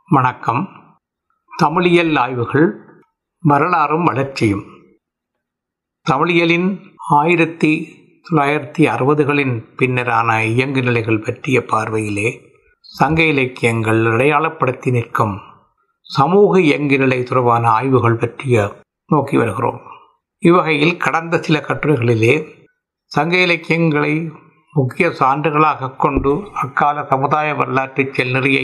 வணக்கம் தமிழியல் ஆய்வுகள் வரலாறும் வளர்ச்சியும் தமிழியலின் ஆயிரத்தி தொள்ளாயிரத்தி அறுபதுகளின் பின்னரான இயங்கு நிலைகள் பற்றிய பார்வையிலே சங்க இலக்கியங்கள் அடையாளப்படுத்தி நிற்கும் சமூக இயங்கு நிலை தொடர்பான ஆய்வுகள் பற்றிய நோக்கி வருகிறோம் இவ்வகையில் கடந்த சில கட்டுரைகளிலே சங்க இலக்கியங்களை முக்கிய சான்றுகளாக கொண்டு அக்கால சமுதாய வரலாற்று செல்நெறியை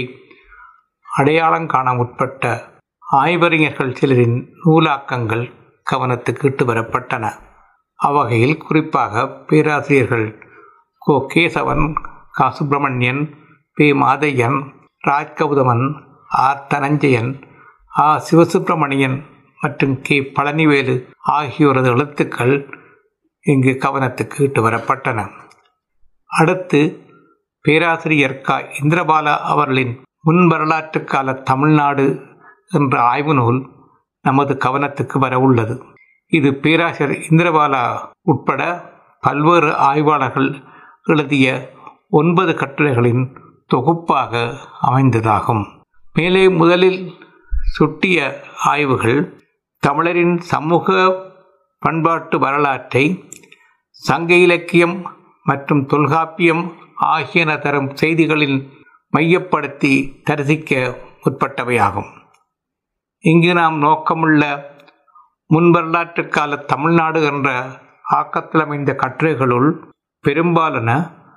அடையாளம் காண முற்பட்ட ஆய்வறிஞர்கள் சிலரின் நூலாக்கங்கள் கவனத்துக்கு இட்டு வரப்பட்டன அவ்வகையில் குறிப்பாக பேராசிரியர்கள் கோ கேசவன் கா சுப்பிரமணியன் பி மாதையன் ராஜ்கௌதமன் ஆர் தனஞ்சயன் ஆ சிவசுப்பிரமணியன் மற்றும் கே பழனிவேலு ஆகியோரது எழுத்துக்கள் இங்கு கவனத்துக்கு இட்டு வரப்பட்டன அடுத்து பேராசிரியர் க இந்திரபாலா அவர்களின் முன் வரலாற்று கால தமிழ்நாடு என்ற ஆய்வு நூல் நமது கவனத்துக்கு வர உள்ளது இது பேராசிரியர் இந்திரபாலா உட்பட பல்வேறு ஆய்வாளர்கள் எழுதிய ஒன்பது கட்டுரைகளின் தொகுப்பாக அமைந்ததாகும் மேலே முதலில் சுட்டிய ஆய்வுகள் தமிழரின் சமூக பண்பாட்டு வரலாற்றை சங்க இலக்கியம் மற்றும் தொல்காப்பியம் ஆகியன தரும் செய்திகளில் மையப்படுத்தி தரிசிக்க முற்பட்டவையாகும் இங்கு நாம் நோக்கமுள்ள முன்வரலாற்று கால தமிழ்நாடு என்ற ஆக்கத்தில் அமைந்த கட்டுரைகளுள் பெரும்பாலான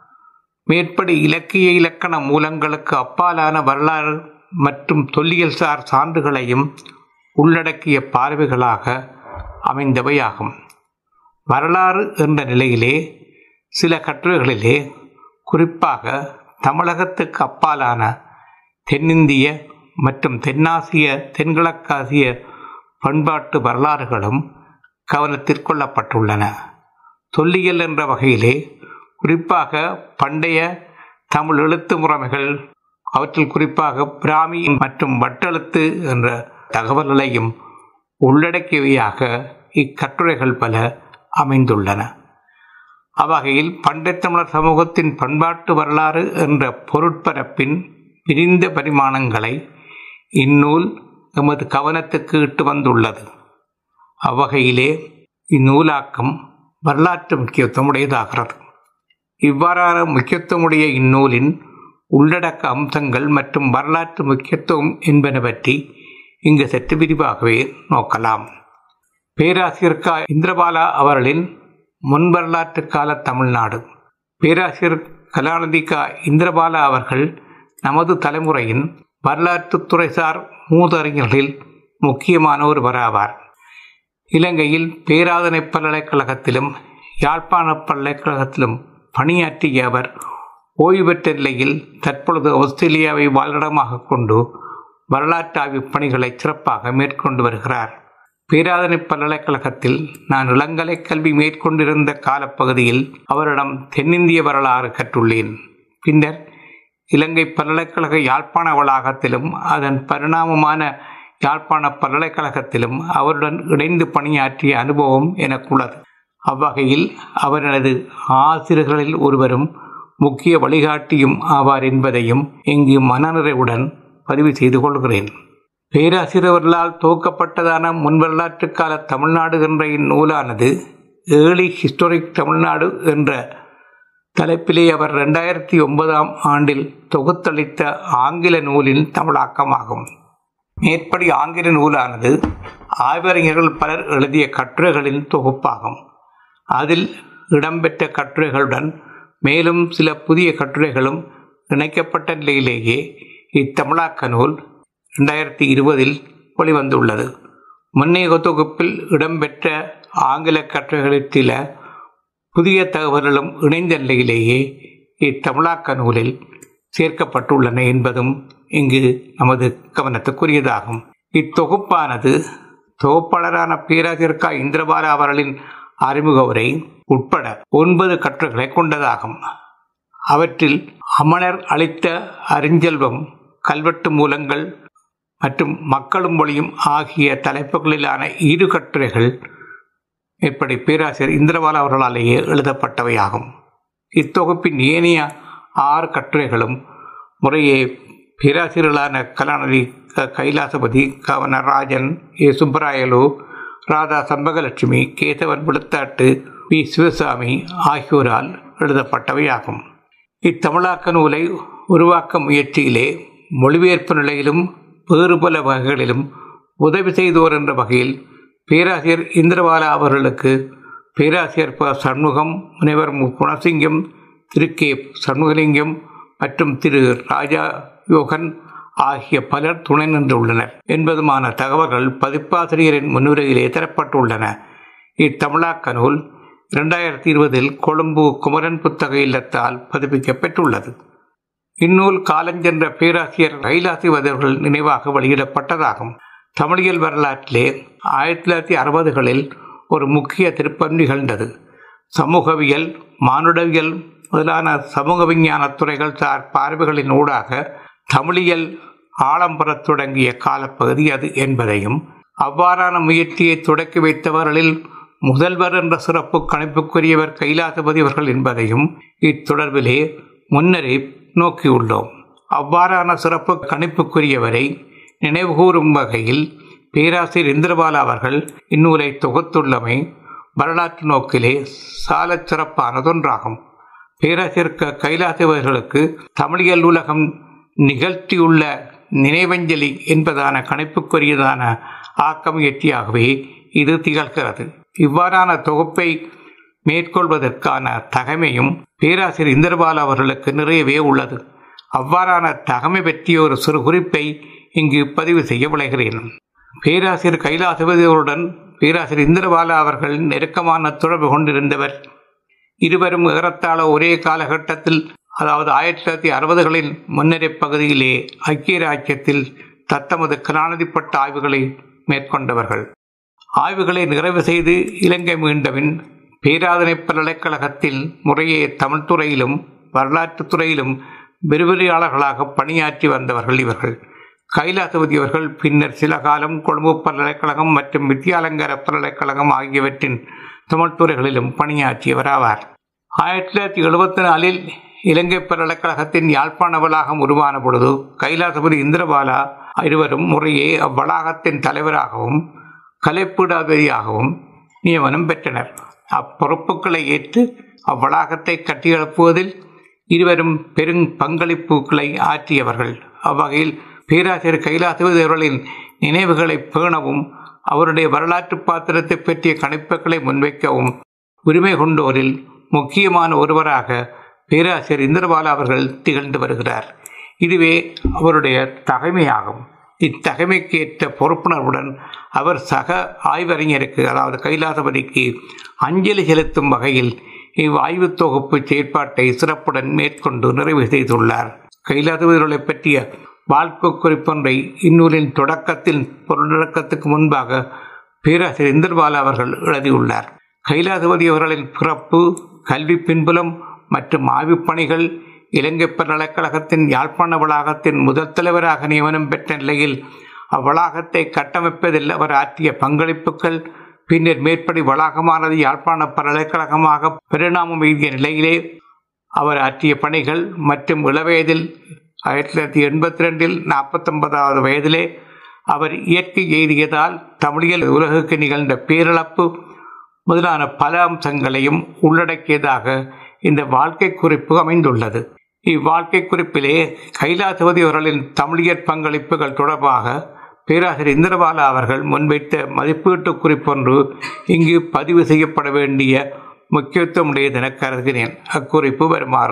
மேற்படி இலக்கிய இலக்கண மூலங்களுக்கு அப்பாலான வரலாறு மற்றும் தொல்லியல் சார் சான்றுகளையும் உள்ளடக்கிய பார்வைகளாக அமைந்தவையாகும் வரலாறு என்ற நிலையிலே சில கட்டுரைகளிலே குறிப்பாக தமிழகத்துக்கு அப்பாலான தென்னிந்திய மற்றும் தென்னாசிய தென்கிழக்காசிய பண்பாட்டு வரலாறுகளும் கவனத்திற்கொள்ளப்பட்டுள்ளன தொல்லியல் என்ற வகையிலே குறிப்பாக பண்டைய தமிழ் எழுத்து முறைமைகள் அவற்றில் குறிப்பாக பிராமி மற்றும் வட்டெழுத்து என்ற தகவல்களையும் உள்ளடக்கியவையாக இக்கட்டுரைகள் பல அமைந்துள்ளன அவ்வகையில் பண்டை தமிழர் சமூகத்தின் பண்பாட்டு வரலாறு என்ற பொருட்பரப்பின் பிரிந்த பரிமாணங்களை இந்நூல் எமது கவனத்துக்கு இட்டு வந்துள்ளது அவ்வகையிலே இந்நூலாக்கம் வரலாற்று முக்கியத்துவம் உடையதாகிறது இவ்வாறான முக்கியத்துவமுடைய இந்நூலின் உள்ளடக்க அம்சங்கள் மற்றும் வரலாற்று முக்கியத்துவம் என்பன பற்றி இங்கு சற்று விரிவாகவே நோக்கலாம் பேராசிரியர் க இந்திரபாலா அவர்களின் முன்வரலாற்று கால தமிழ்நாடு பேராசிரியர் கலாநிதி க இந்திரபாலா அவர்கள் நமது தலைமுறையின் வரலாற்று துறைசார் மூதறிஞர்களில் முக்கியமான ஒருவராவார் இலங்கையில் பேராதனை பல்கலைக்கழகத்திலும் யாழ்ப்பாண பல்கலைக்கழகத்திலும் பணியாற்றிய அவர் ஓய்வு பெற்ற நிலையில் தற்பொழுது ஆஸ்திரேலியாவை வாழிடமாக கொண்டு வரலாற்று ஆய்வு பணிகளை சிறப்பாக மேற்கொண்டு வருகிறார் பேராதனை பல்கலைக்கழகத்தில் நான் இளங்கலை கல்வி மேற்கொண்டிருந்த காலப்பகுதியில் அவரிடம் தென்னிந்திய வரலாறு கற்றுள்ளேன் பின்னர் இலங்கை பல்கலைக்கழக யாழ்ப்பாண வளாகத்திலும் அதன் பரிணாமமான யாழ்ப்பாண பல்கலைக்கழகத்திலும் அவருடன் இணைந்து பணியாற்றிய அனுபவம் எனக்குள்ளது அவ்வகையில் அவரது ஆசிரியர்களில் ஒருவரும் முக்கிய வழிகாட்டியும் ஆவார் என்பதையும் இங்கு மனநிறைவுடன் பதிவு செய்து கொள்கிறேன் பேராசிரியர்களால் துவக்கப்பட்டதான முன்வரலாற்று கால தமிழ்நாடு என்ற இந்நூலானது ஏர்லி ஹிஸ்டோரிக் தமிழ்நாடு என்ற தலைப்பிலே அவர் ரெண்டாயிரத்தி ஒன்பதாம் ஆண்டில் தொகுத்தளித்த ஆங்கில நூலின் தமிழாக்கமாகும் மேற்படி ஆங்கில நூலானது ஆய்வறிஞர்கள் பலர் எழுதிய கட்டுரைகளின் தொகுப்பாகும் அதில் இடம்பெற்ற கட்டுரைகளுடன் மேலும் சில புதிய கட்டுரைகளும் இணைக்கப்பட்ட நிலையிலேயே இத்தமிழாக்க நூல் ரெண்டாயிரத்தி இருபதில் வெளிவந்துள்ளது முன்னைய தொகுப்பில் இடம்பெற்ற ஆங்கில கட்டுரைகளில் சில புதிய தகவல்களும் இணைந்த நிலையிலேயே இத்தமிழாக்க நூலில் சேர்க்கப்பட்டுள்ளன என்பதும் இங்கு நமது கவனத்துக்குரியதாகும் இத்தொகுப்பானது தொகுப்பாளரான பேராசிரியர் க இந்திரபாலா அவர்களின் அறிமுக உரை உட்பட ஒன்பது கட்டுரைகளை கொண்டதாகும் அவற்றில் அமணர் அளித்த அறிஞ்செல்வம் கல்வெட்டு மூலங்கள் மற்றும் மக்களும் மொழியும் ஆகிய தலைப்புகளிலான இரு கட்டுரைகள் இப்படி பேராசிரியர் இந்திரபாலா அவர்களாலேயே எழுதப்பட்டவையாகும் இத்தொகுப்பின் ஏனைய ஆறு கட்டுரைகளும் முறையே பேராசிரியர்களான கலாநிதி க கைலாசபதி கவனராஜன் ஏ சுப்பராயலு ராதா சம்பகலட்சுமி கேசவன் விழுத்தாட்டு வி சிவசாமி ஆகியோரால் எழுதப்பட்டவையாகும் இத்தமிழாக்க நூலை உருவாக்க முயற்சியிலே மொழிபெயர்ப்பு நிலையிலும் வேறு பல வகைகளிலும் உதவி செய்தோர் என்ற வகையில் பேராசிரியர் இந்திரபாலா அவர்களுக்கு பேராசிரியர் ப சண்முகம் முனைவர் மு குணசிங்கம் திரு கே சண்முகலிங்கம் மற்றும் திரு ராஜா யோகன் ஆகிய பலர் துணை நின்றுள்ளனர் என்பதுமான தகவல்கள் பதிப்பாசிரியரின் முன்னுரையிலே தரப்பட்டுள்ளன இத்தமிழாக்க நூல் இரண்டாயிரத்தி இருபதில் கொழும்பு குமரன் புத்தக இல்லத்தால் பதிப்பிக்கப்பெற்றுள்ளது இந்நூல் காலஞ்சென்ற பேராசிரியர் கைலாசிவதர்கள் நினைவாக வெளியிடப்பட்டதாகும் தமிழியல் வரலாற்றிலே ஆயிரத்தி தொள்ளாயிரத்தி அறுபதுகளில் ஒரு முக்கிய திருப்பம் நிகழ்ந்தது சமூகவியல் மானுடவியல் முதலான சமூக விஞ்ஞான துறைகள் சார் பார்வைகளின் ஊடாக தமிழியல் ஆழம் பெறத் தொடங்கிய காலப்பகுதி அது என்பதையும் அவ்வாறான முயற்சியை தொடக்கி வைத்தவர்களில் முதல்வர் என்ற சிறப்பு கணிப்புக்குரியவர் கைலாசபதி அவர்கள் என்பதையும் இத்தொடர்பிலே முன்னரே நோக்கியுள்ளோம் அவ்வாறான சிறப்பு கணிப்புக்குரியவரை நினைவுகூரும் வகையில் பேராசிரியர் இந்திரபாலா அவர்கள் இந்நூலை தொகுத்துள்ளமை வரலாற்று நோக்கிலே சாலச் சிறப்பானதொன்றாகும் பேராசிரியர் க கைலாசவர்களுக்கு தமிழியல் உலகம் நிகழ்த்தியுள்ள நினைவஞ்சலி என்பதான கணிப்புக்குரியதான ஆக்க முயற்சியாகவே இது திகழ்கிறது இவ்வாறான தொகுப்பை மேற்கொள்வதற்கான தகமையும் பேராசிரியர் இந்திரபாலா அவர்களுக்கு நிறையவே உள்ளது அவ்வாறான தகமை பற்றிய ஒரு சிறு குறிப்பை இங்கு பதிவு செய்ய விளைகிறேன் பேராசிரியர் கைலாசபதிகளுடன் பேராசிரியர் இந்திரபாலா அவர்கள் நெருக்கமான தொடர்பு கொண்டிருந்தவர் இருவரும் ஏறத்தாழ ஒரே காலகட்டத்தில் அதாவது ஆயிரத்தி தொள்ளாயிரத்தி அறுபதுகளின் முன்னரே பகுதியிலே ஐக்கிய ராஜ்யத்தில் தத்தமது கலாநிதிப்பட்ட ஆய்வுகளை மேற்கொண்டவர்கள் ஆய்வுகளை நிறைவு செய்து இலங்கை மீண்டபின் பேராதனை பல்கலைக்கழகத்தில் முறையே தமிழ் துறையிலும் வரலாற்றுத் துறையிலும் விரிவுரையாளர்களாக பணியாற்றி வந்தவர்கள் இவர்கள் கைலாசபதி அவர்கள் பின்னர் சில காலம் கொழும்பு பல்கலைக்கழகம் மற்றும் வித்யாலங்கர பல்கலைக்கழகம் ஆகியவற்றின் தமிழ் துறைகளிலும் பணியாற்றியவர் ஆவார் ஆயிரத்தி தொள்ளாயிரத்தி எழுபத்தி நாலில் இலங்கை பல்கலைக்கழகத்தின் யாழ்ப்பாண வளாகம் உருவான பொழுது கைலாசபதி இந்திரபாலா இருவரும் முறையே அவ்வளாகத்தின் தலைவராகவும் கலைப்பீடாதிபதியாகவும் நியமனம் பெற்றனர் அப்பொறுப்புகளை ஏற்று அவ்வளாகத்தை கட்டியெழுப்புவதில் இருவரும் பெரும் பங்களிப்புகளை ஆற்றியவர்கள் அவ்வகையில் பேராசிரியர் கைலாசபதி அவர்களின் நினைவுகளை பேணவும் அவருடைய வரலாற்று பாத்திரத்தை பற்றிய கணிப்புகளை முன்வைக்கவும் உரிமை கொண்டோரில் முக்கியமான ஒருவராக பேராசிரியர் இந்திரபாலா அவர்கள் திகழ்ந்து வருகிறார் இதுவே அவருடைய தகைமையாகும் இத்தகைமைக்கு ஏற்ற பொறுப்புணர்வுடன் அவர் சக ஆய்வறிஞருக்கு அதாவது கைலாசபதிக்கு அஞ்சலி செலுத்தும் வகையில் இவ்வாய்வு தொகுப்பு செயற்பாட்டை சிறப்புடன் மேற்கொண்டு நிறைவு செய்துள்ளார் கைலாசபதிகளை பற்றிய வாழ்க்கை குறிப்பொன்றை இந்நூலின் தொடக்கத்தில் பொருளடக்கத்துக்கு முன்பாக பேராசிரியர் இந்திரபாலா அவர்கள் எழுதியுள்ளார் கைலாசபதி அவர்களின் பிறப்பு கல்வி பின்புலம் மற்றும் ஆய்வுப் பணிகள் இலங்கை பல்கலைக்கழகத்தின் யாழ்ப்பாண வளாகத்தின் முதல் தலைவராக நியமனம் பெற்ற நிலையில் அவ்வளாகத்தை கட்டமைப்பதில் அவர் ஆற்றிய பங்களிப்புகள் பின்னர் மேற்படி வளாகமானது யாழ்ப்பாண பல்கலைக்கழகமாக பரிணாமம் எய்திய நிலையிலே அவர் ஆற்றிய பணிகள் மற்றும் இளவயதில் ஆயிரத்தி தொள்ளாயிரத்தி எண்பத்தி ரெண்டில் நாற்பத்தொன்பதாவது வயதிலே அவர் இயற்கை எய்தியதால் தமிழியல் உலகுக்கு நிகழ்ந்த பேரிழப்பு முதலான பல அம்சங்களையும் உள்ளடக்கியதாக இந்த வாழ்க்கை குறிப்பு அமைந்துள்ளது இவ்வாழ்க்கை குறிப்பிலே கைலாசபதி அவர்களின் தமிழியற் பங்களிப்புகள் தொடர்பாக பேராசிரியர் இந்திரபாலா அவர்கள் முன்வைத்த மதிப்பீட்டு குறிப்பொன்று இங்கு பதிவு செய்யப்பட வேண்டிய முக்கியத்துவமுடையது என கருதுகிறேன் அக்குறிப்பு வருமாறு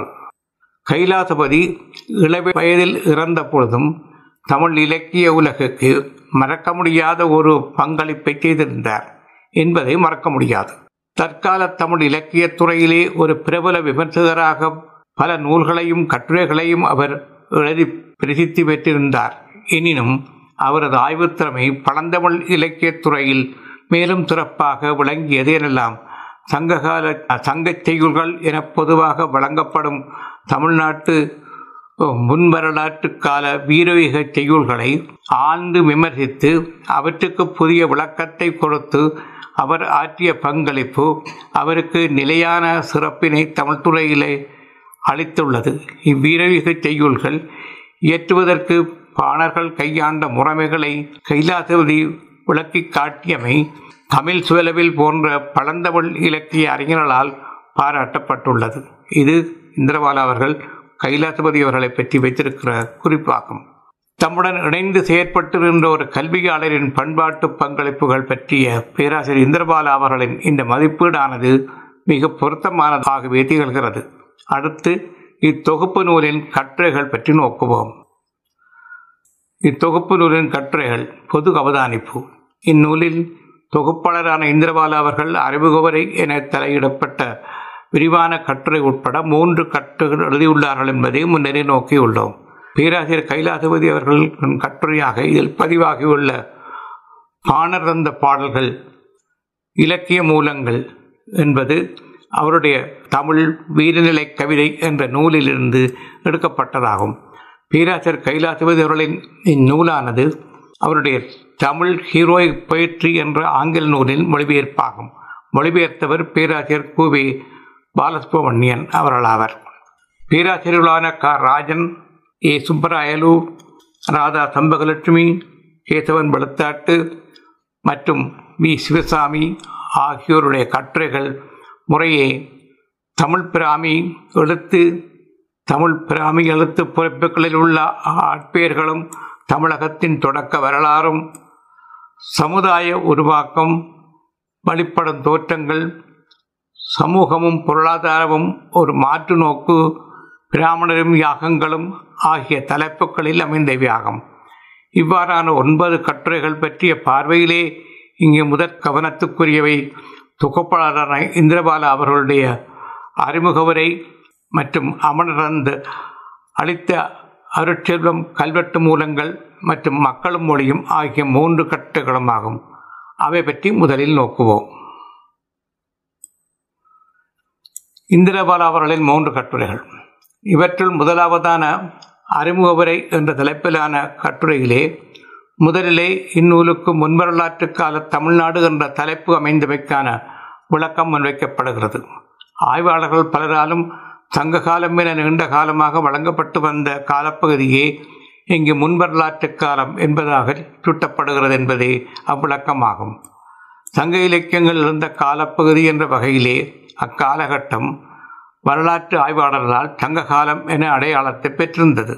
கைலாசபதி இளவ வயதில் இறந்த பொழுதும் தமிழ் இலக்கிய உலகுக்கு மறக்க முடியாத ஒரு பங்களிப்பை செய்திருந்தார் என்பதை மறக்க முடியாது தற்கால தமிழ் இலக்கியத் துறையிலே ஒரு பிரபல விமர்சகராக பல நூல்களையும் கட்டுரைகளையும் அவர் எழுதி பிரசித்தி பெற்றிருந்தார் எனினும் அவரது ஆய்வுத்திறமை பழந்தமிழ் இலக்கியத் துறையில் மேலும் சிறப்பாக விளங்கியது எனலாம் சங்ககால சங்கச் செய்யுள்கள் என பொதுவாக வழங்கப்படும் தமிழ்நாட்டு முன்வரலாற்று கால வீரவீக செய்யுள்களை ஆழ்ந்து விமர்சித்து அவற்றுக்கு புதிய விளக்கத்தை கொடுத்து அவர் ஆற்றிய பங்களிப்பு அவருக்கு நிலையான சிறப்பினை தமிழ்துறையிலே அளித்துள்ளது இவ்வீரவீக செய்யுள்கள் இயற்றுவதற்கு பாணர்கள் கையாண்ட முறைமைகளை கைலாசபதி விளக்கி காட்டியமை தமிழ் சுவலவில் போன்ற பழந்தமிழ் இலக்கிய அறிஞர்களால் பாராட்டப்பட்டுள்ளது இது இந்திரபாலா அவர்கள் கைலாசபதி அவர்களை பற்றி வைத்திருக்கிற குறிப்பாகும் தம்முடன் இணைந்து செயற்பட்டிருந்த ஒரு கல்வியாளரின் பண்பாட்டு பங்களிப்புகள் பற்றிய பேராசிரியர் இந்திரபாலா அவர்களின் இந்த மதிப்பீடானது மிக பொருத்தமானதாகவே திகழ்கிறது அடுத்து இத்தொகுப்பு நூலின் கட்டுரைகள் பற்றி நோக்குவோம் இத்தொகுப்பு நூலின் கட்டுரைகள் பொது அவதானிப்பு இந்நூலில் தொகுப்பாளரான இந்திரபாலா அவர்கள் அறிமுகவரை என தலையிடப்பட்ட விரிவான கட்டுரை உட்பட மூன்று கட்டுரைகள் எழுதியுள்ளார்கள் என்பதை முன்னரே நோக்கியுள்ளோம் பேராசிரியர் கைலாசபதி அவர்களின் கட்டுரையாக இதில் பதிவாகியுள்ள பாணர் தந்த பாடல்கள் இலக்கிய மூலங்கள் என்பது அவருடைய தமிழ் வீரநிலை கவிதை என்ற நூலிலிருந்து எடுக்கப்பட்டதாகும் பேராசிரியர் கைலாசபதி அவர்களின் இந்நூலானது அவருடைய தமிழ் ஹீரோயிக் பொயிட்ரி என்ற ஆங்கில நூலின் மொழிபெயர்ப்பாகும் மொழிபெயர்த்தவர் பேராசிரியர் கூவே பாலசுப்ரமணியன் அவர்களாவர் பேராசிரியர்களான க ராஜன் ஏ சுப்பராயலு ராதா சம்பகலட்சுமி கேசவன் வெளுத்தாட்டு மற்றும் வி சிவசாமி ஆகியோருடைய கட்டுரைகள் முறையே தமிழ் பிராமி எழுத்து தமிழ் பிராமி எழுத்து பிறப்புகளில் உள்ள ஆட்பெயர்களும் தமிழகத்தின் தொடக்க வரலாறும் சமுதாய உருவாக்கம் வழிபடும் தோற்றங்கள் சமூகமும் பொருளாதாரமும் ஒரு மாற்று நோக்கு பிராமணரும் யாகங்களும் ஆகிய தலைப்புகளில் அமைந்தவையாகும் இவ்வாறான ஒன்பது கட்டுரைகள் பற்றிய பார்வையிலே இங்கே முதற் கவனத்துக்குரியவை தொகுப்பாளரான இந்திரபாலா அவர்களுடைய அறிமுகவரை மற்றும் அமரந்து அளித்த அருட்செல்வம் கல்வெட்டு மூலங்கள் மற்றும் மக்களும் மொழியும் ஆகிய மூன்று கட்டுகளும் ஆகும் அவை பற்றி முதலில் நோக்குவோம் இந்திரபாலா அவர்களின் மூன்று கட்டுரைகள் இவற்றுள் முதலாவதான அறிமுகவரை என்ற தலைப்பிலான கட்டுரையிலே முதலிலே இந்நூலுக்கு முன்வரலாற்று கால தமிழ்நாடு என்ற தலைப்பு அமைந்தமைக்கான விளக்கம் முன்வைக்கப்படுகிறது ஆய்வாளர்கள் பலராலும் சங்க காலம் என நீண்ட காலமாக வழங்கப்பட்டு வந்த காலப்பகுதியே இங்கு முன்வரலாற்று காலம் என்பதாக சுட்டப்படுகிறது என்பதே அவ்விளக்கமாகும் சங்க இலக்கியங்கள் இருந்த காலப்பகுதி என்ற வகையிலே அக்காலகட்டம் வரலாற்று ஆய்வாளர்களால் சங்க காலம் என அடையாளத்தை பெற்றிருந்தது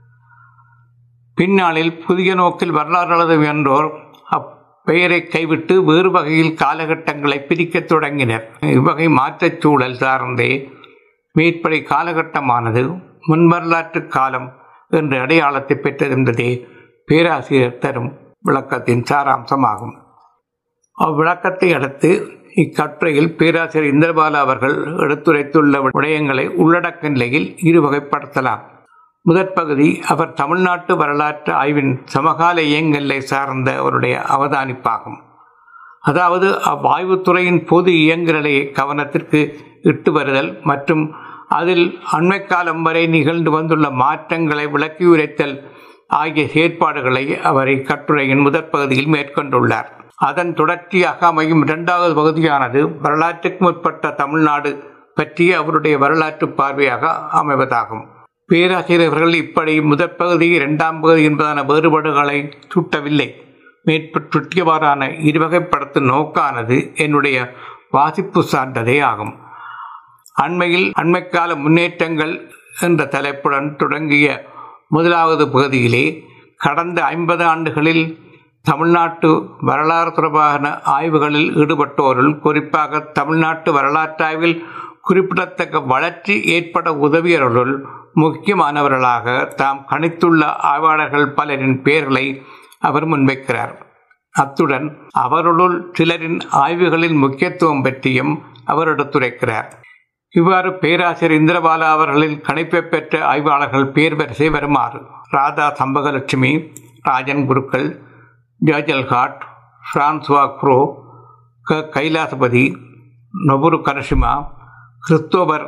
பின்னாளில் புதிய நோக்கில் வரலாறு எழுத முயன்றோர் அப்பெயரை கைவிட்டு வேறு வகையில் காலகட்டங்களை பிரிக்கத் தொடங்கினர் இவ்வகை மாற்றச் சூழல் சார்ந்தே மேற்படை காலகட்டமானது முன்வரலாற்று காலம் என்ற அடையாளத்தை பெற்றது என்பதே பேராசிரியர் தரும் விளக்கத்தின் சாராம்சமாகும் அவ்விளக்கத்தை அடுத்து இக்கட்டுரையில் பேராசிரியர் இந்திரபாலா அவர்கள் எடுத்துரைத்துள்ள விடயங்களை உள்ளடக்க நிலையில் இரு வகைப்படுத்தலாம் முதற் பகுதி அவர் தமிழ்நாட்டு வரலாற்று ஆய்வின் சமகால இயங்கலை சார்ந்த அவருடைய அவதானிப்பாகும் அதாவது அவ்வாய்வுத்துறையின் பொது இயங்குநிலையை கவனத்திற்கு இட்டு வருதல் மற்றும் அதில் அண்மை காலம் வரை நிகழ்ந்து வந்துள்ள மாற்றங்களை விளக்கி உரைத்தல் ஆகிய செயற்பாடுகளை அவர் இக்கட்டுரையின் முதற் பகுதியில் மேற்கொண்டுள்ளார் அதன் தொடர்ச்சியாக அமையும் இரண்டாவது பகுதியானது வரலாற்றுக்கு முற்பட்ட தமிழ்நாடு பற்றிய அவருடைய வரலாற்று பார்வையாக அமைவதாகும் பேராசிரியர்கள் இப்படி முதற் பகுதி இரண்டாம் பகுதி என்பதான வேறுபாடுகளை சுட்டவில்லை மேற்பட்டுட்டியவாறான இருவகைப்படுத்தும் நோக்கானது என்னுடைய வாசிப்பு சார்ந்ததே ஆகும் அண்மையில் அண்மைக்கால முன்னேற்றங்கள் என்ற தலைப்புடன் தொடங்கிய முதலாவது பகுதியிலே கடந்த ஐம்பது ஆண்டுகளில் தமிழ்நாட்டு வரலாறு தொடர்பான ஆய்வுகளில் ஈடுபட்டோருள் குறிப்பாக தமிழ்நாட்டு வரலாற்றாய்வில் குறிப்பிடத்தக்க வளர்ச்சி ஏற்பட உதவியவர்களுள் முக்கியமானவர்களாக தாம் கணித்துள்ள ஆய்வாளர்கள் பலரின் பெயர்களை அவர் முன்வைக்கிறார் அத்துடன் அவர்களுள் சிலரின் ஆய்வுகளின் முக்கியத்துவம் பற்றியும் அவர் எடுத்துரைக்கிறார் இவ்வாறு பேராசிரியர் இந்திரபாலா அவர்களின் கணிப்பை பெற்ற ஆய்வாளர்கள் பேர் வரிசை வருமாறு ராதா சம்பகலட்சுமி ராஜன் குருக்கள் ஜாஜல்காட் பிரான்சுவா குரோ க Kailasapathy Noboru Karashima Christopher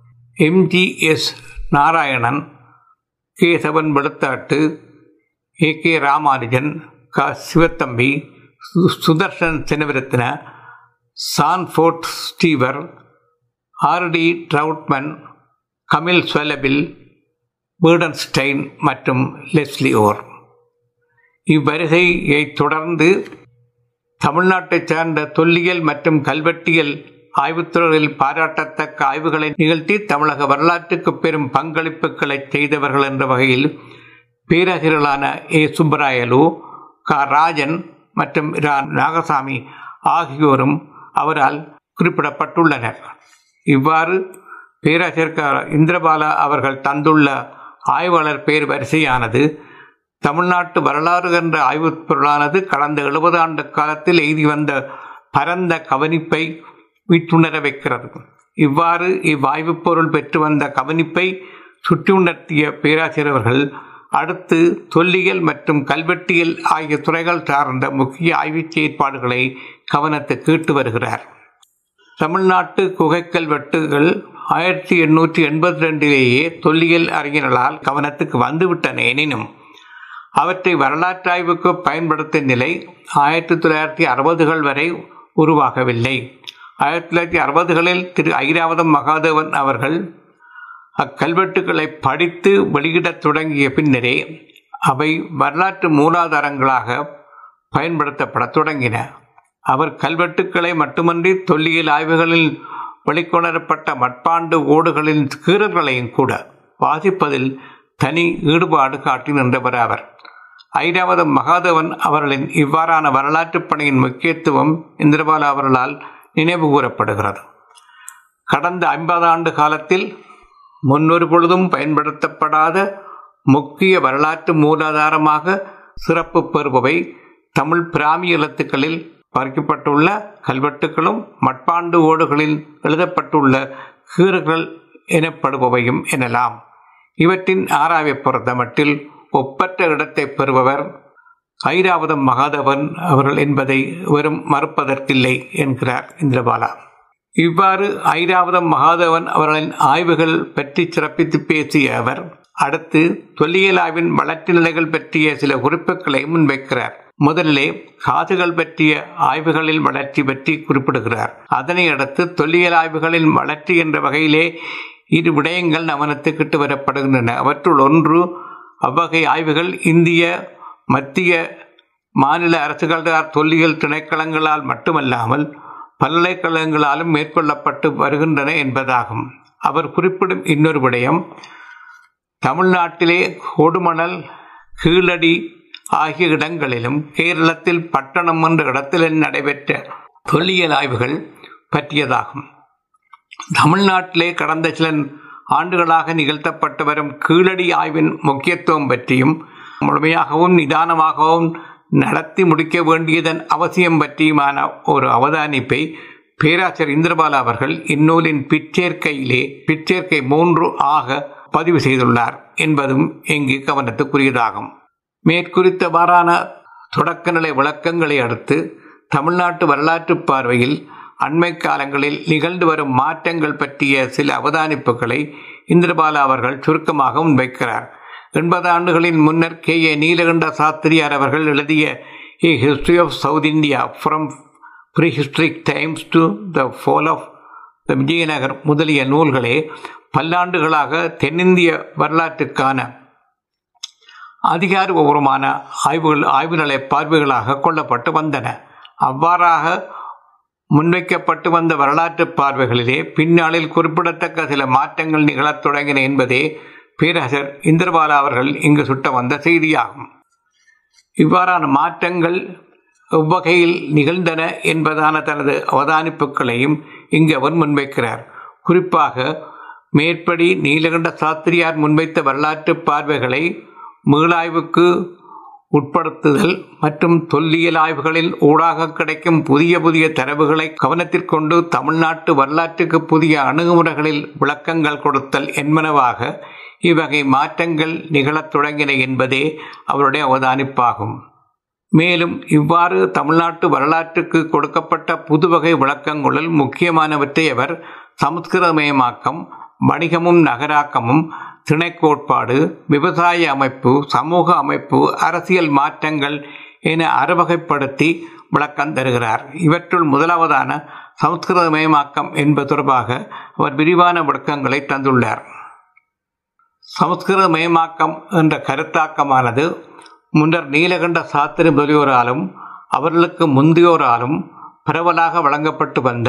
MGS Narayanan Kesavan Veluthat A K Ramanujan க Sivathamby Sudarshan Seneviratne Sanford Steever R T Trautmann Kamil Zvelebil Burton Stein மற்றும் லெஸ்லி ஓர் இவ்வருகையை தொடர்ந்து தமிழ்நாட்டைச் சார்ந்த தொல்லியல் மற்றும் கல்வெட்டியல் ஆய்வுத்துறையில் பாராட்டத்தக்க ஆய்வுகளை நிகழ்த்தி தமிழக வரலாற்றுக்கு பெரும் பங்களிப்புகளை செய்தவர்கள் என்ற வகையில் பேரறிஞர்களான ஏ சுப்பராயலு க ராஜன் மற்றும் ரா நாகசாமி ஆகியோரும் அவரால் குறிப்பிடப்பட்டுள்ளனர் இவ்வாறு பேராசிரியர் க இந்திரபாலா அவர்கள் தந்துள்ள ஆய்வாளர் பேர் வரிசையானது தமிழ்நாட்டு வரலாறு என்ற ஆய்வுப் பொருளானது கடந்த எழுபது ஆண்டு காலத்தில் எய்தி வந்த பரந்த கவனிப்பை விட்டுணர வைக்கிறது இவ்வாறு இவ்வாய்வுப் பொருள் பெற்று வந்த கவனிப்பை சுட்டியுணர்த்திய பேராசிரியர்கள் அடுத்து தொல்லியல் மற்றும் கல்வெட்டியல் ஆகிய துறைகள் சார்ந்த முக்கிய ஆய்வுச் செயற்பாடுகளை கவனத்துக்கு ஈட்டு வருகிறார் தமிழ்நாட்டு குகைக்கல்வெட்டுகள் ஆயிரத்தி எண்ணூற்றி எண்பத்தி ரெண்டிலேயே தொல்லியல் அறிஞர்களால் கவனத்துக்கு வந்துவிட்டன எனினும் அவற்றை வரலாற்றாய்வுக்கு பயன்படுத்தும் நிலை ஆயிரத்தி தொள்ளாயிரத்தி அறுபதுகள் வரை உருவாகவில்லை ஆயிரத்தி தொள்ளாயிரத்தி அறுபதுகளில் திரு ஐராவதம் மகாதேவன் அவர்கள் அக்கல்வெட்டுகளை படித்து வெளியிடத் தொடங்கிய பின்னரே அவை வரலாற்று மூலாதாரங்களாக பயன்படுத்தப்படத் தொடங்கின அவர் கல்வெட்டுக்களை மட்டுமன்றி தொல்லியல் ஆய்வுகளில் வெளிக்கொணரப்பட்ட மட்பாண்டு ஓடுகளின் கீறல்களையும் கூட வாசிப்பதில் தனி ஈடுபாடு காட்டி நின்றவர் அவர் ஐராவதம் மகாதேவன் அவர்களின் இவ்வாறான வரலாற்றுப் பணியின் முக்கியத்துவம் இந்திரபாலா அவர்களால் நினைவு கூறப்படுகிறது கடந்த ஐம்பது ஆண்டு காலத்தில் முன்னொரு பொழுதும் பயன்படுத்தப்படாத முக்கிய வரலாற்று மூலாதாரமாக சிறப்பு பெறுபவை தமிழ் பிராமி எழுத்துக்களில் பறிக்கப்பட்டுள்ள கல்வெட்டுகளும் மட்பாண்டு ஓடுகளில் எழுதப்பட்டுள்ள கீறுகள் எனப்படுபவையும் எனலாம் இவற்றின் ஆராய்வை பொறுத்தமட்டில் ஒப்பற்ற இடத்தை பெறுபவர் ஐராவதம் மகாதவன் அவர்கள் என்பதை வெறும் மறுப்பதற்கில்லை என்கிறார் இந்திரபாலா இவ்வாறு ஐராவதம் மகாதேவன் அவர்களின் ஆய்வுகள் பற்றி சிறப்பித்து பேசிய அவர் அடுத்து தொல்லியல் ஆய்வின் வளர்ச்சி நிலைகள் பற்றிய சில குறிப்புகளை முன்வைக்கிறார் முதலிலே காதுகள் பற்றிய ஆய்வுகளில் வளர்ச்சி பற்றி குறிப்பிடுகிறார் அதனை அடுத்து தொல்லியல் ஆய்வுகளின் வளர்ச்சி என்ற வகையிலே இரு விடயங்கள் கவனத்துக்கிட்டு வரப்படுகின்றன அவற்றுள் ஒன்று அவ்வகை ஆய்வுகள் இந்திய மத்திய மாநில அரசுகளால் தொல்லியல் திணைக்களங்களால் மட்டுமல்லாமல் பல்கலைக்கழகங்களாலும் மேற்கொள்ளப்பட்டு வருகின்றன என்பதாகும் அவர் குறிப்பிடும் இன்னொரு விடயம் தமிழ்நாட்டிலே கொடுமணல் கீழடி ஆகிய இடங்களிலும் கேரளத்தில் பட்டணம் என்ற இடத்தில் நடைபெற்ற தொல்லியல் ஆய்வுகள் பற்றியதாகும் தமிழ்நாட்டிலே கடந்த சில ஆண்டுகளாக நிகழ்த்தப்பட்டு வரும் கீழடி ஆய்வின் முக்கியத்துவம் பற்றியும் முழுமையாகவும் நிதானமாகவும் நடத்தி முடிக்க வேண்டியதன் அவசியம் பற்றியுமான ஒரு அவதானிப்பை பேராசிரியர் இந்திரபாலா அவர்கள் இந்நூலின் பிற்சேர்க்கையிலே பிற்சேர்க்கை மூன்று ஆக பதிவு செய்துள்ளார் என்பதும் இங்கு கவனத்துக்குரியதாகும் மேற்குறித்தவாறான தொடக்கநிலை விளக்கங்களை அடுத்து தமிழ்நாட்டு வரலாற்று பார்வையில் அண்மை காலங்களில் நிகழ்ந்து வரும் மாற்றங்கள் பற்றிய சில அவதானிப்புகளை இந்திரபாலா அவர்கள் சுருக்கமாக முன்வைக்கிறார் எண்பது ஆண்டுகளின் முன்னர் கே ஏ நீலகண்ட சாஸ்திரியார் அவர்கள் எழுதிய a history of South India from prehistoric times to the fall of the Vijayanagar முதலிய நூல்களே பல்லாண்டுகளாக தென்னிந்திய வரலாற்றுக்கான அதிகாரபூர்வமான ஆய்வுகள் ஆய்வு நிலை பார்வைகளாக கொள்ளப்பட்டு வந்தன அவ்வாறாக முன்வைக்கப்பட்டு வந்த வரலாற்று பார்வைகளிலே பின்னாளில் குறிப்பிடத்தக்க சில மாற்றங்கள் நிகழத் தொடங்கின என்பதே பேரரசர் இந்திரபாலா அவர்கள் இங்கு சுட்ட வந்த செய்தியாகும் இவ்வாறான மாற்றங்கள் எவ்வகையில் நிகழ்ந்தன என்பதான தனது அவதானிப்புகளையும் இங்கு அவர் முன்வைக்கிறார் குறிப்பாக மேற்படி நீலகண்ட சாஸ்திரியார் முன்வைத்த வரலாற்று பார்வைகளை மீளாய்வுக்கு உட்படுத்துதல் மற்றும் தொல்லியல் ஆய்வுகளில் ஊடாக கிடைக்கும் புதிய புதிய தரவுகளை கவனத்திற்கொண்டு தமிழ்நாட்டு வரலாற்றுக்கு புதிய அணுகுமுறைகளில் விளக்கங்கள் கொடுத்தல் என்பனவாக இவ்வகை மாற்றங்கள் நிகழத் தொடங்கின என்பதே அவருடைய அவதானிப்பாகும் மேலும் இவ்வாறு தமிழ்நாட்டு வரலாற்றுக்கு கொடுக்கப்பட்ட புதுவகை விளக்கங்களுள் முக்கியமானவற்றை அவர் சமஸ்கிருதமயமாக்கம் வணிகமும் நகராக்கமும் திணைக்கோட்பாடு விவசாய அமைப்பு சமூக அமைப்பு அரசியல் மாற்றங்கள் என அறுவகைப்படுத்தி விளக்கம் தருகிறார் இவற்றுள் முதலாவதான சமஸ்கிருதமயமாக்கம் என்பது தொடர்பாக அவர் விரிவான விளக்கங்களை தந்துள்ளார் சமஸ்கிருத மயமாக்கம் என்ற கருத்தாக்கமானது முன்னர் நீலகண்ட சாஸ்திரி முதலியோராலும் அவர்களுக்கு முந்தையோராலும் பரவலாக வழங்கப்பட்டு வந்த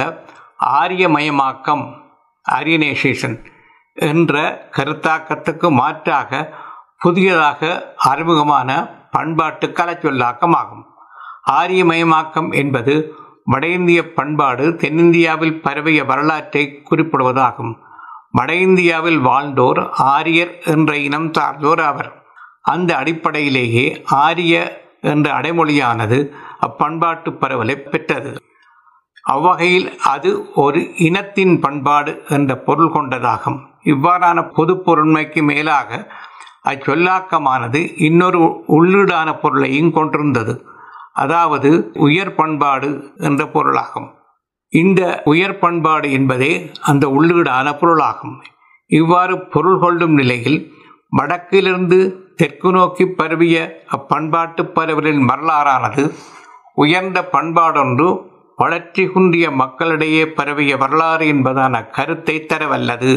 ஆரியமயமாக்கம் ஆரியனைசேஷன் என்ற கருத்தாக்கத்துக்கு மாற்றாக புதியதாக அறிமுகமான பண்பாட்டு கலச்சொல்லாக்கமாகும் ஆரியமயமாக்கம் என்பது வட இந்திய பண்பாடு தென்னிந்தியாவில் பரவிய வரலாற்றை குறிப்பிடுவதாகும் வட இந்தியாவில் வாழ்ந்தோர் ஆரியர் என்ற இனம் சார்ந்தோர் ஆவர் அந்த அடிப்படையிலேயே ஆரிய என்ற அடைமொழியானது அப்பண்பாட்டு பரவலை பெற்றது அவ்வகையில் அது ஒரு இனத்தின் பண்பாடு என்ற பொருள் கொண்டதாகும் இவ்வாறான பொது பொருண்மைக்கு மேலாக அச்சொல்லாக்கமானது இன்னொரு உள்ளீடான பொருளையும் கொண்டிருந்தது அதாவது உயர் பண்பாடு என்ற பொருளாகும் இந்த உயர் பண்பாடு என்பதே அந்த உள்ளீடான பொருளாகும் இவ்வாறு பொருள் கொள்ளும் நிலையில் வடக்கிலிருந்து தெற்கு நோக்கி பரவிய அப்பண்பாட்டு பரவலின் வரலாறானது உயர்ந்த பண்பாடொன்று வளர்ச்சி குன்றிய மக்களிடையே பரவிய வரலாறு என்பதான கருத்தை தரவல்லது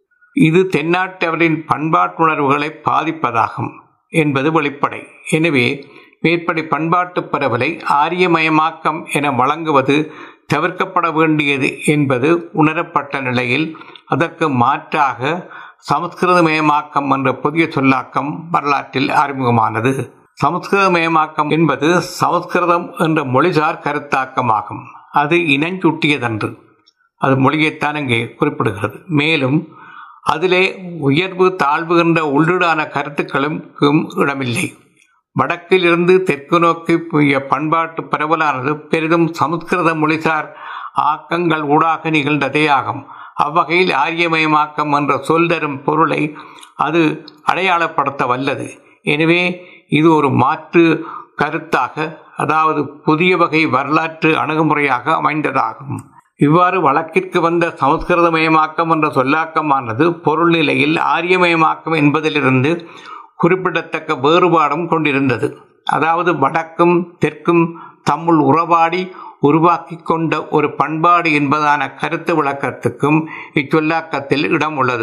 இது தென்னாட்டவரின் பண்பாட்டுணர்வுகளை பாதிப்பதாகும் என்பது வெளிப்படை எனவே மேற்படி பண்பாட்டு பரவலை ஆரியமயமாக்கம் என வழங்குவது தவிர்க்கப்பட வேண்டியது என்பது உணரப்பட்ட நிலையில் அதற்கு மாற்றாக சமஸ்கிருதமயமாக்கம் என்ற புதிய சொல்லாக்கம் வரலாற்றில் அறிமுகமானது சமஸ்கிருதமயமாக்கம் என்பது சமஸ்கிருதம் என்ற மொழிசார் கருத்தாக்கமாகும் அது இனஞ்சுட்டியதன்று அது மொழியைத்தான் இங்கே குறிப்பிடுகிறது மேலும் அதிலே உயர்வு தாழ்வு என்ற உள்ளீடான கருத்துக்களும் இடமில்லை வடக்கிலிருந்து தெற்கு நோக்கி பண்பாட்டு பரவலானது பெரிதும் சமஸ்கிருத மொழிசார் ஆக்கங்கள் ஊடாக நிகழ்ந்ததே ஆகும் அவ்வகையில் ஆரியமயமாக்கம் என்ற சொல் தரும் பொருளை அது அடையாளப்படுத்த வல்லது எனவே இது ஒரு மாற்று கருத்தாக அதாவது புதிய வகை வரலாற்று அணுகுமுறையாக அமைந்ததாகும் இவ்வாறு வழக்கிற்கு வந்த சமஸ்கிருதமயமாக்கம் என்ற சொல்லாக்கமானது பொருள் நிலையில் ஆரியமயமாக்கம் என்பதிலிருந்து குறிப்பிடத்தக்க வேறுபாடும் கொண்டிருந்தது அதாவது வடக்கும் தெற்கும் தம்முள் உறவாடி உருவாக்கி கொண்ட ஒரு பண்பாடு என்பதான கருத்து விளக்கத்துக்கும் இச்சொல்லாக்கத்தில் இடம் உள்ளது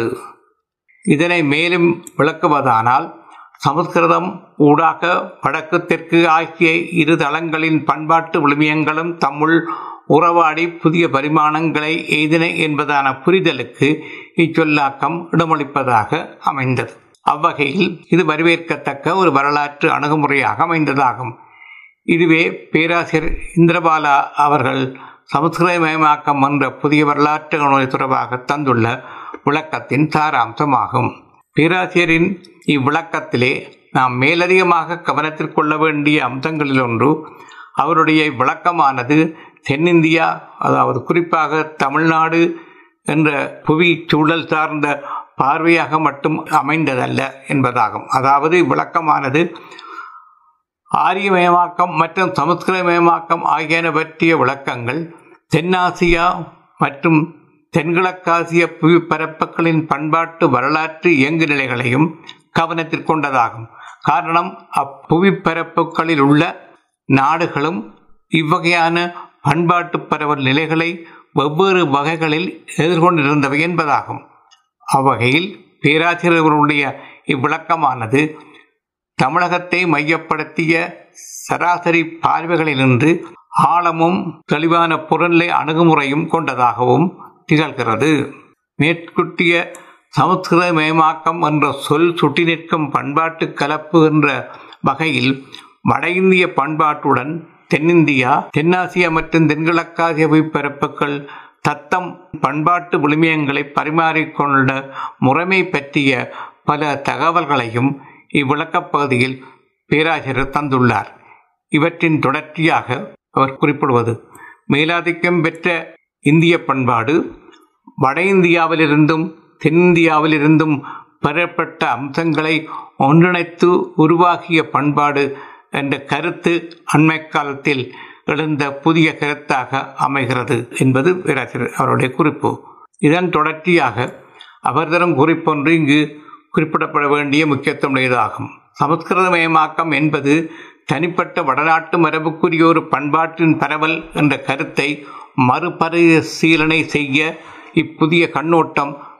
இதனை மேலும் விளக்குவதானால் சமஸ்கிருதம் ஊடாக வடக்கு தெற்கு ஆகிய இரு தளங்களின் பண்பாட்டு விழுமியங்களும் தம்முள் உறவாடி புதிய பரிமாணங்களை எய்தின என்பதான புரிதலுக்கு இச்சொல்லாக்கம் இடமளிப்பதாக அமைந்தது அவ்வகையில் இது வரவேற்கத்தக்க ஒரு வரலாற்று அணுகுமுறையாக அமைந்ததாகும் இதுவே பேராசிரியர் இந்திரபாலா அவர்கள் சமஸ்கிருதமயமாக்கம் என்ற புதிய வரலாற்று நோய் தொடர்பாக தந்துள்ள விளக்கத்தின் சாராம்சமாகும் பேராசிரியரின் இவ்விளக்கத்திலே நாம் மேலதிகமாக கவனத்தில் கொள்ள வேண்டிய அம்சங்களில் ஒன்று அவருடைய விளக்கமானது தென்னிந்தியா அதாவது குறிப்பாக தமிழ்நாடு என்ற புவி சூழல் சார்ந்த பார்வையாக மட்டும் அமைந்ததல்ல என்பதாகும் அதாவது விளக்கமானது ஆரியமயமாக்கம் மற்றும் சமஸ்கிருதமயமாக்கம் ஆகியன பற்றிய விளக்கங்கள் தென்னாசியா மற்றும் தென்கிழக்காசிய புவி பரப்புகளின் பண்பாட்டு வரலாற்று இயங்கு நிலைகளையும் கவனத்தில் கொண்டதாகும் காரணம் அப்புவி பரப்புகளில் உள்ள நாடுகளும் இவ்வகையான பண்பாட்டு பரவல் நிலைகளை வெவ்வேறு வகைகளில் எதிர்கொண்டிருந்தவை என்பதாகும் அவ்வகையில் பேராசிரியர்களுடைய இவ்விளக்கமானது தமிழகத்தை மையப்படுத்திய சராசரி பார்வைகளிலிருந்து ஆழமும் தெளிவான புறநிலை அணுகுமுறையும் கொண்டதாகவும் திகழ்கிறது மேற்குட்டிய சமஸ்கிருதமயமாக்கம் என்ற சொல் சுட்டி நிற்கும் பண்பாட்டு கலப்பு என்ற வகையில் வட இந்திய பண்பாட்டுடன் தென்னிந்தியா தென்னாசியா மற்றும் தென்கிழக்காசிய பரப்புகள் தத்தம் பண்பாட்டு விழுமியங்களை பரிமாறிக்கொண்ட முறைமை பற்றிய பல தகவல்களையும் இவ்விளக்கப் பகுதியில் பேராசிரியர் தந்துள்ளார் இவற்றின் தொடர்ச்சியாக அவர் குறிப்பிடுவது மேலாதிக்கம் பெற்ற இந்திய பண்பாடு வட இந்தியாவிலிருந்தும் தென்னிந்தியாவிலிருந்தும் பெறப்பட்ட அம்சங்களை ஒன்றிணைத்து உருவாகிய பண்பாடு என்ற கருத்து அண்மை காலத்தில் எழுந்த புதிய கருத்தாக அமைகிறது என்பது பேராசிரியர் அவருடைய குறிப்பு இதன் தொடர்ச்சியாக அவர் தரும் குறிப்பொன்று இங்கு குறிப்பிடப்பட வேண்டிய முக்கியத்துவமுடையதாகும் சமஸ்கிருதமயமாக்கம் என்பது தனிப்பட்ட வடநாட்டு மரபுக்குரிய ஒரு பண்பாட்டின் பரவல் என்ற கருத்தை மறுபரிசீலனை செய்ய இப்புதிய கண்ணோட்டம்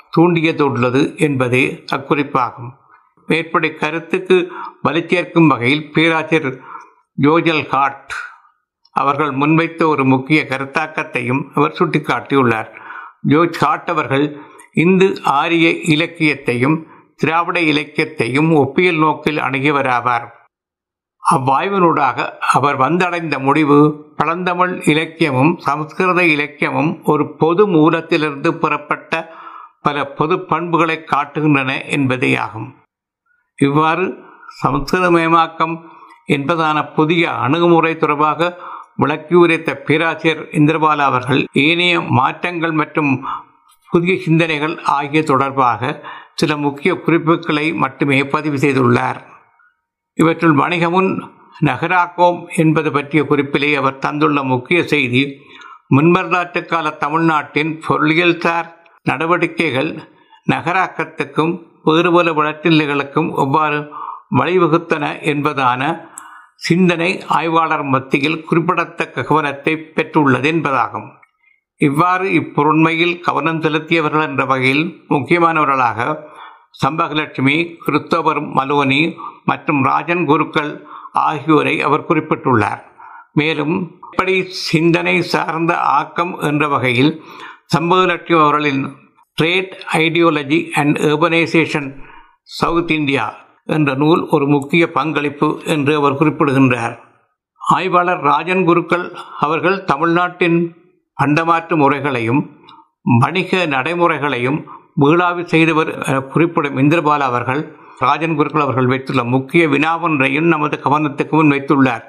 தூண்டியதுள்ளது என்பதே அக்குறிப்பாகும் மேற்படி கருத்துக்கு வலுச்சேர்க்கும் வகையில் பேராசிரியர் ஜோஜல் ஹார்ட் அவர்கள் முன்வைத்த ஒரு முக்கிய கருத்தாக்கத்தையும் அவர் சுட்டிக்காட்டியுள்ளார் ஜோர்ஜ் ஹார்ட் அவர்கள் இந்து ஆரிய இலக்கியத்தையும் திராவிட இலக்கியத்தையும் ஒப்பியல் நோக்கில் அணுகியவராவார் அவ்வாய்வினூடாக அவர் வந்தடைந்த முடிவு பழந்தமிழ் இலக்கியமும் சமஸ்கிருத இலக்கியமும் ஒரு பொது மூலத்திலிருந்து பெறப்பட்ட பல பொது பண்புகளை காட்டுகின்றன என்பதேயாகும் இவ்வாறு சமஸ்கிருதமயமாக்கம் என்பதான புதிய அணுகுமுறை தொடர்பாக விளக்கி உரைத்த பேராசிரியர் இந்திரபாலா அவர்கள் ஏனைய மாற்றங்கள் மற்றும் புதிய சிந்தனைகள் ஆகிய தொடர்பாக சில முக்கிய குறிப்புகளை மட்டுமே பதிவு செய்துள்ளார் இவற்றுள் வணிகமுன் நகராக்கோம் என்பது பற்றிய குறிப்பிலே அவர் தந்துள்ள முக்கிய செய்தி முன்வரலாற்று கால தமிழ்நாட்டின் பொருளியல்சார் நடவடிக்கைகள் நகராக்கத்துக்கும் வேறுபல வளர்ச்சிகளுக்கும் எவ்வாறு வழிவகுத்தன என்பதான சிந்தனை ஆய்வாளர் மத்தியில் குறிப்பிடத்தக்க கவனத்தை பெற்றுள்ளது என்பதாகும் இவ்வாறு இப்பொருண்மையில் கவனம் செலுத்தியவர்கள் என்ற வகையில் முக்கியமானவர்களாக சம்பகலட்சுமி கிறிஸ்தோபர் மலோனி மற்றும் ராஜன் குருக்கள் ஆகியோரை அவர் குறிப்பிட்டுள்ளார் மேலும் இப்படி சிந்தனை சார்ந்த ஆக்கம் என்ற வகையில் சம்பகலட்சுமி அவர்களின் trade ideology and urbanization South India என்ற நூல் ஒரு முக்கிய பங்களிப்பு என்று அவர் குறிப்பிடுகின்றார் ஆய்வாளர் ராஜன் குருக்கள் அவர்கள் தமிழ்நாட்டின் பண்டமாற்று முறைகளையும் வணிக நடைமுறைகளையும் மீளாவி செய்தவர் என குறிப்பிடும் இந்திரபாலா அவர்கள் ராஜன் குருக்கள் அவர்கள் வைத்துள்ள முக்கிய வினாவொன்றையும் நமது கவனத்துக்கு முன் வைத்துள்ளார்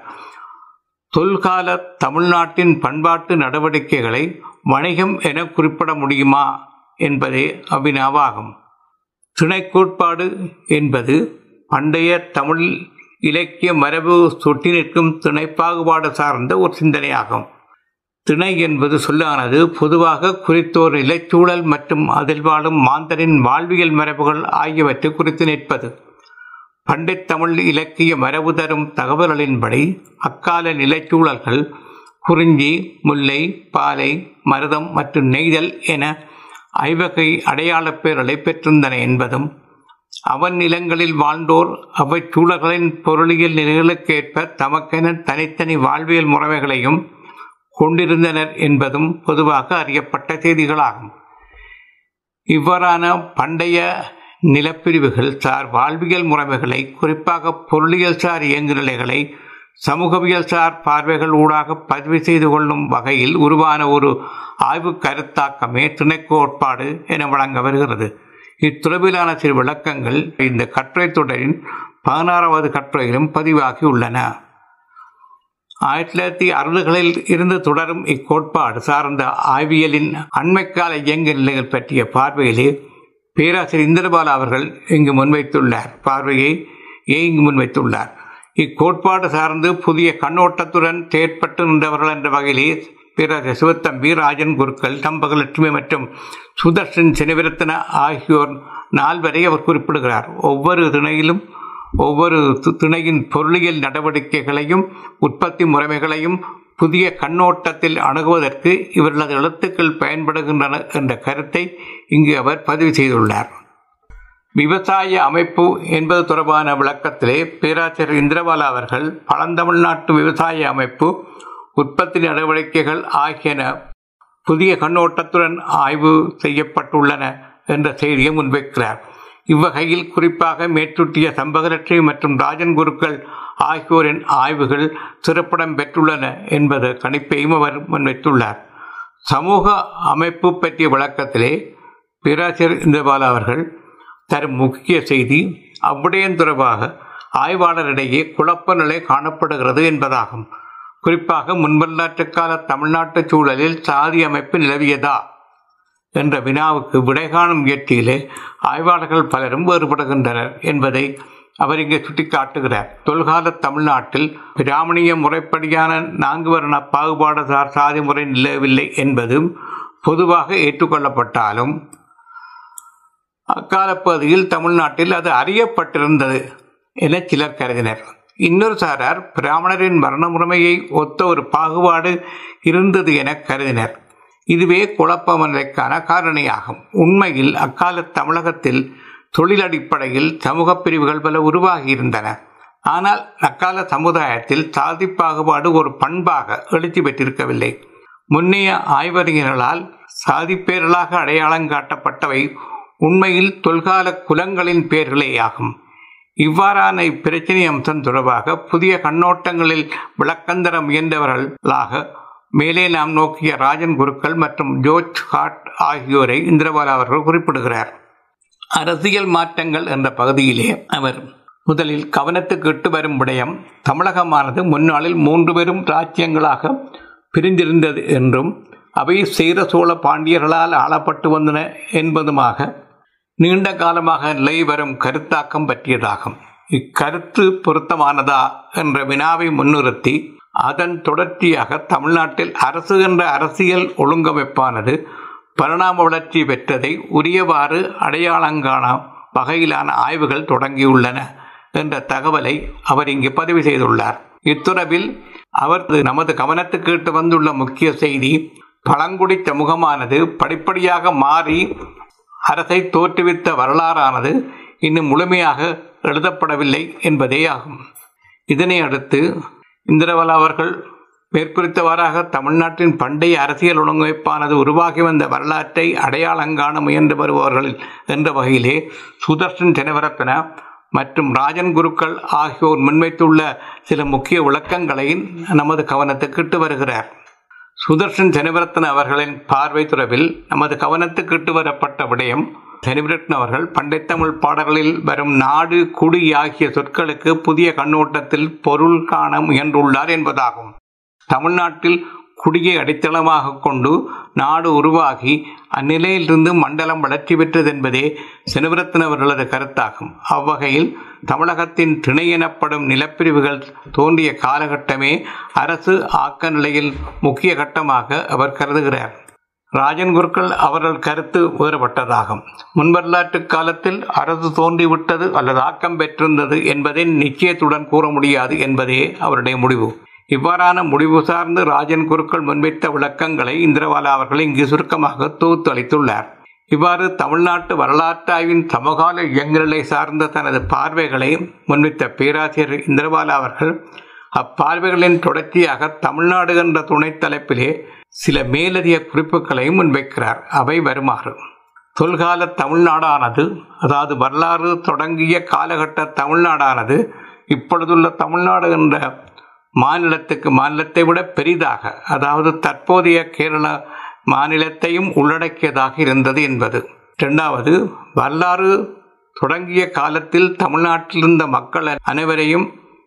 தொல்கால தமிழ்நாட்டின் பண்பாட்டு நடவடிக்கைகளை வணிகம் என குறிப்பிட முடியுமா என்பதே அவ்வினாவாகும் துணை கோட்பாடு என்பது பண்டைய தமிழ் இலக்கிய மரபு சொட்டி நிற்கும் திணை பாகுபாடு சார்ந்த ஒரு சிந்தனையாகும் திணை என்பது சொல்லானது பொதுவாக குறித்தோர் இலைச்சூழல் மற்றும் அதில் வாழும் மாந்தரின் வாழ்வியல் மரபுகள் ஆகியவற்றை குறித்து நிற்பது பண்டித் தமிழ் இலக்கிய மரபு தரும் தகவல்களின்படி அக்கால நிலைச்சூழல்கள் குறிஞ்சி முல்லை பாலை மருதம் மற்றும் நெய்தல் என ஐவகை அடையாளப் பெயர்களை பெற்றிருந்தன என்பதும் அவன் நிலங்களில் வாழ்ந்தோர் அவை சூழல்களின் பொருளியல் நிலைகளுக்கேற்ப தமக்கென தனித்தனி வாழ்வியல் முறைமைகளையும் கொண்டிருந்தனர் என்பதும் பொதுவாக அறியப்பட்ட செய்திகளாகும் இவ்வாறான பண்டைய நிலப்பிரிவுகள் சார் வாழ்வியல் முறைமைகளை குறிப்பாக பொருளியல் சார் இயங்குநிலைகளை சமூகவியல் சார் பார்வைகள் ஊடாக பதிவு செய்து கொள்ளும் வகையில் உருவான ஒரு ஆய்வு கருத்தாக்கமே துணைக்கோட்பாடு என வழங்க வருகிறது இத்துறவிலான சிறு விளக்கங்கள் இந்த கட்டுரை தொடரின் பதினாறாவது கட்டுரையிலும் பதிவாகி உள்ளன ஆயிரத்தி தொள்ளாயிரத்தி அறுபதுகளில் இருந்து தொடரும் இக்கோட்பாடு சார்ந்த ஆய்வியலின் அண்மைக்கால இயங்கு நிலைகள் பற்றிய பார்வையிலே பேராசிரியர் இந்திரபாலா அவர்கள் இங்கு முன்வைத்துள்ளார் பார்வையை ஏ இங்கு முன்வைத்துள்ளார் இக்கோட்பாடு சார்ந்து புதிய கண்ணோட்டத்துடன் செயற்பட்டு நின்றவர்கள் என்ற வகையிலே பேராசிரியர் சிவத்தம்பி ராஜன் குருக்கள் தம்பகலட்சுமி மற்றும் சுதர்ஷன் சினவிரத்தன ஆகியோர் நால்வரை அவர் குறிப்பிடுகிறார் ஒவ்வொரு திணையிலும் ஒவ்வொரு திணையின் பொருளியல் நடவடிக்கைகளையும் உற்பத்தி முறைமைகளையும் புதிய கண்ணோட்டத்தில் அணுகுவதற்கு இவர்களது எழுத்துக்கள் பயன்படுகின்றன என்ற கருத்தை இங்கு அவர் பதிவு செய்துள்ளார் விவசாய அமைப்பு என்பது தொடர்பான விளக்கத்திலே பேராசிரியர் இந்திரபாலா அவர்கள் பழந்தமிழ்நாட்டு விவசாய அமைப்பு உற்பத்தி நடவடிக்கைகள் ஆகியன புதிய கண்ணோட்டத்துடன் ஆய்வு செய்யப்பட்டுள்ளன என்ற செய்தியை முன்வைக்கிறார் இவ்வகையில் குறிப்பாக மேற்சுட்டிய சம்பகலட்சுமி மற்றும் ராஜன் குருக்கள் ஆகியோரின் ஆய்வுகள் சிறப்பிடம் பெற்றுள்ளன என்பது கணிப்பையும் அவர் முன்வைத்துள்ளார் சமூக அமைப்பு பற்றிய விளக்கத்திலே பேராசிரியர் இந்திரபாலா அவர்கள் தரும் முக்கிய செய்தி அவ்விடயம் தொடர்பாக ஆய்வாளரிடையே குழப்ப நிலை காணப்படுகிறது என்பதாகும் குறிப்பாக முன்வரலாற்று கால தமிழ்நாட்டு சூழலில் சாதி அமைப்பு நிலவியதா என்ற வினாவுக்கு விடைகாணும் முயற்சியிலே ஆய்வாளர்கள் பலரும் வேறுபடுகின்றனர் என்பதை அவர் இங்கே சுட்டிக்காட்டுகிறார் தொல்கால தமிழ்நாட்டில் பிராமணிய முறைப்படியான நான்கு வர்ண பாகுபாடு சார் சாதி முறை நிலவில்லை என்பதும் பொதுவாக ஏற்றுக்கொள்ளப்பட்டாலும் அக்கால பகுதியில் தமிழ்நாட்டில் அது அறியப்பட்டிருந்தது என சிலர் கருதினர் இன்னொரு சாரார் பிராமணரின் மரண முறைமையை ஒத்த ஒரு பாகுபாடு இருந்தது என கருதினர் இதுவே குழப்ப நிலைக்கான காரணியாகும் உண்மையில் அக்கால தமிழகத்தில் தொழில் அடிப்படையில் சமூக பிரிவுகள் பல உருவாகியிருந்தன ஆனால் அக்கால சமுதாயத்தில் சாதி பாகுபாடு ஒரு பண்பாக எழுச்சி பெற்றிருக்கவில்லை முன்னைய ஆய்வறிஞர்களால் சாதி பேர்களாக அடையாளம் காட்டப்பட்டவை உண்மையில் தொல்கால குலங்களின் பெயர்களேயாகும் இவ்வாறான இப்பிரச்சனை அம்சம் தொடர்பாக புதிய கண்ணோட்டங்களில் விளக்கந்தர முயன்றவர்களாக மேலே நாம் நோக்கிய ராஜன் குருக்கள் மற்றும் ஜோர்ஜ் ஹாட் ஆகியோரை இந்திரபாலா அவர்கள் குறிப்பிடுகிறார் அரசியல் மாற்றங்கள் என்ற பகுதியிலே அவர் முதலில் கவனத்துக்கு இட்டு வரும் விடயம் தமிழகமானது முன்னாளில் மூன்று பெரும் ராஜ்யங்களாக பிரிந்திருந்தது என்றும் அவை சேர சோழ பாண்டியர்களால் ஆளப்பட்டு வந்தன என்பதுமாக நீண்ட காலமாக நிலை வரும் கருத்தாக்கம் பற்றியதாகும் இக்கருத்து பொருத்தமானதா என்ற வினாவை முன்னிறுத்தி அதன் தொடர்ச்சியாக தமிழ்நாட்டில் அரசு என்ற அரசியல் ஒழுங்கமைப்பானது பரிணாம வளர்ச்சி பெற்றதை உரியவாறு அடையாளங்காண வகையிலான ஆய்வுகள் தொடங்கியுள்ளன என்ற தகவலை அவர் இங்கு பதிவு செய்துள்ளார் இத்துறவில் அவர் நமது கவனத்துக்கு இட்டு வந்துள்ள முக்கிய செய்தி பழங்குடி சமூகமானது படிப்படியாக மாறி அரசை தோற்றுவித்த வரலாறானது இன்னும் முழுமையாக எழுதப்படவில்லை என்பதே ஆகும் இதனை அடுத்து இந்திரவலா அவர்கள் மேற்குறித்தவாறாக தமிழ்நாட்டின் பண்டைய அரசியல் ஒழுங்கமைப்பானது உருவாகி வந்த வரலாற்றை அடையாளங்காண முயன்று வருபவர்கள் என்ற வகையிலே சுதர்ஷன் தினவரத்தன மற்றும் ராஜன் குருக்கள் ஆகியோர் முன்வைத்துள்ள சில முக்கிய விளக்கங்களை நமது கவனத்துக்கு இட்டு வருகிறார் சுதர்ஷன் செனவிரத்தன் அவர்களின் பார்வை துறவில் நமது கவனத்துக்கு இட்டு வரப்பட்ட விடயம் செனிவிரட்டன் அவர்கள் பண்டை தமிழ் பாடல்களில் வரும் நாடு குடி ஆகிய சொற்களுக்கு புதிய கண்ணோட்டத்தில் பொருள் காண முயன்றுள்ளார் என்பதாகும் தமிழ்நாட்டில் குடியை அடித்தளமாக கொண்டு நாடு உருவாகி அந்நிலையிலிருந்து மண்டலம் வளர்ச்சி பெற்றது என்பதே செனவிரத்தன் அவர்களது கருத்தாகும் அவ்வகையில் தமிழகத்தின் திணை எனப்படும் நிலப்பிரிவுகள் தோன்றிய காலகட்டமே அரசு ஆக்க நிலையில் முக்கிய கட்டமாக அவர் கருதுகிறார் ராஜன் குருக்கள் அவர்கள் கருத்து வேறுபட்டதாகும் முன்வரலாற்று காலத்தில் அரசு தோன்றிவிட்டது அல்லது ஆக்கம் பெற்றிருந்தது என்பதை நிச்சயத்துடன் கூற முடியாது என்பதே அவருடைய முடிவு இவ்வாறான முடிவு சார்ந்து ராஜன் குருக்கள் முன்வைத்த விளக்கங்களை இந்திரவாலா அவர்கள் இங்கு சுருக்கமாக தொகுத்து அளித்துள்ளார் இவ்வாறு தமிழ்நாட்டு வரலாற்றாய்வின் சமகால இயங்குநிலை சார்ந்த தனது பார்வைகளை முன்வைத்த பேராசிரியர் இந்திரபாலா அவர்கள் அப்பார்வைகளின் தொடர்ச்சியாக தமிழ்நாடு என்ற துணைத் தலைப்பிலே சில மேலதிக குறிப்புகளையும் முன்வைக்கிறார் அவை வருமாறு தொல்கால தமிழ்நாடானது அதாவது வரலாறு தொடங்கிய காலகட்ட தமிழ்நாடானது இப்பொழுதுள்ள தமிழ்நாடு என்ற மாநிலத்துக்கு மாநிலத்தை விட பெரிதாக அதாவது தற்போதைய கேரள மாநிலத்தையும் உள்ளடக்கியதாக இருந்தது என்பது இரண்டாவது வரலாறு தொடங்கிய காலத்தில் தமிழ்நாட்டில் இருந்த மக்கள் அனைவரையும்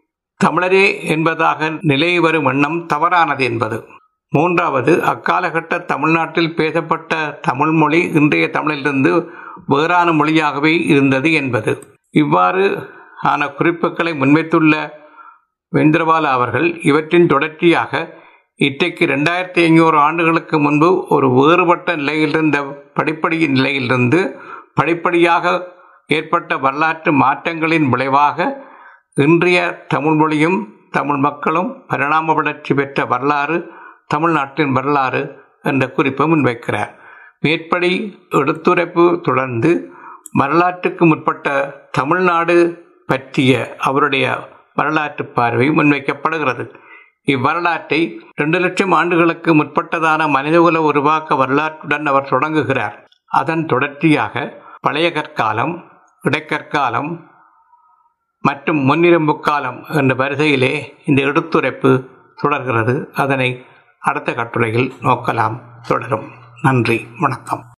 தமிழரே என்பதாக நிலை வரும் எண்ணம் தவறானது என்பது மூன்றாவது அக்காலகட்ட தமிழ்நாட்டில் பேசப்பட்ட தமிழ் மொழி இன்றைய தமிழிலிருந்து வேறான மொழியாகவே இருந்தது என்பது இவ்வாறு ஆன குறிப்புகளை முன்வைத்துள்ள வெந்திரபால அவர்கள் இவற்றின் தொடர்ச்சியாக இன்றைக்கு ரெண்டாயிரத்தி ஐநூறு ஆண்டுகளுக்கு முன்பு ஒரு வேறுபட்ட நிலையிலிருந்த படிப்படி நிலையிலிருந்து படிப்படியாக ஏற்பட்ட வரலாற்று மாற்றங்களின் விளைவாக இன்றைய தமிழ் மொழியும் தமிழ் மக்களும் பரிணாம வளர்ச்சி பெற்ற வரலாறு தமிழ்நாட்டின் வரலாறு என்ற குறிப்பை முன்வைக்கிறார் மேற்படி எடுத்துரைப்பு தொடர்ந்து வரலாற்றுக்கு முற்பட்ட தமிழ்நாடு பற்றிய அவருடைய வரலாற்று பார்வை முன்வைக்கப்படுகிறது இவ்வரலாற்றை இரண்டு லட்சம் ஆண்டுகளுக்கு முற்பட்டதான மனிதகுல உருவாக்க வரலாற்றுடன் அவர் தொடங்குகிறார் அதன் தொடர்ச்சியாக பழைய கற்காலம் இடைக்கற்காலம் மற்றும் முன்னிரும்பு காலம் என்ற வரிசையிலே இந்த எடுத்துரைப்பு தொடர்கிறது அதனை அடுத்த கட்டுரையில் நோக்கலாம் தொடரும் நன்றி வணக்கம்